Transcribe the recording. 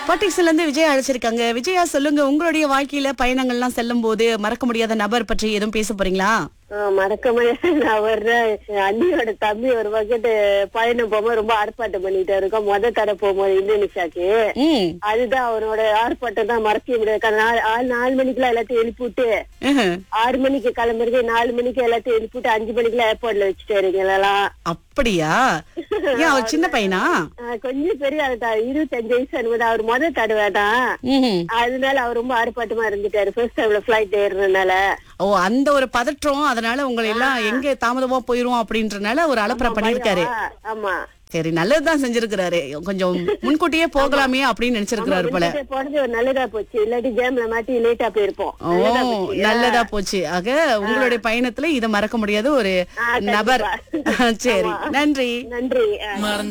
பாட்டிக்ஸ்ல இருந்து விஜய் அழைச்சிருக்காங்க விஜயா சொல்லுங்க உங்களுடைய வாழ்க்கையில பயணங்கள்லாம் செல்லும் போது மறக்க முடியாத நபர் பற்றி எதுவும் பேச போறீங்களா ஆ, மறக்க முடியாது நான் வர்றேன் என் அண்ணியோட தம்பி ஒரு பக்கெட் பயணம் போகும்போது ரொம்ப ஆர்ப்பாட்டம் பண்ணிட்டு இருக்கோம் முத தடவை போகும்போது இந்தோனேஷியாக்கு ம் அதுதான் அவனோட ஆர்ப்பாட்டம் தான் மறக்க முடியாது காரணம் நாலு- ஆள் நாலு மணிக்கெல்லாம் எல்லாத்தையும் எழுப்பி விட்டு ம்ஹும். ஆறு மணிக்கு கிளம்புறது நாலு மணிக்கு எல்லாத்தையும் எழுப்பி விட்டு அஞ்சு மணிக்கெல்லாம் ஏர்போர்ட்ல வச்சுட்டு எல்லாம் அப்படியா ஏன் அவர் சின்ன பையனா கொஞ்சம் பெரிய ஆள் தான் இருபத்தஞ்சு வயசு அனுபவம் அவர் முத தடவை தான் ம்ஹும். அதனால அவர் ரொம்ப ஆர்ப்பாட்டமா இருந்துட்டாரு ஃபர்ஸ்ட் டைம்ல பிளைட் ஏறுறதுனால ஓ அந்த ஒரு பதற்றம் அதனால உங்களை எல்லாம் எங்க தாமதமா போயிரும் அப்படின்றனால ஒரு அலப்பறை பண்ணிருக்காரு ஆ, ஆமா சரி நல்லதுதான் செஞ்சிருக்கிறாரு கொஞ்சம் முன்கூட்டியே போகலாமே அப்படின்னு நினைச்சிருக்கிறாரு போல விட்டுட்டு போனது ஒரு நல்லதா போச்சு இல்லாட்டி ஜாம்ல மாட்டி லேட்டா போயிருப்போம் ஓ நல்லதா போச்சு. நல்லதா போச்சு ஆக உங்களுடைய பயணத்துல இத மறக்க முடியாத ஒரு ஆ, கண்டிப்பா. நபர் சரி நன்றி நன்றி ஆ.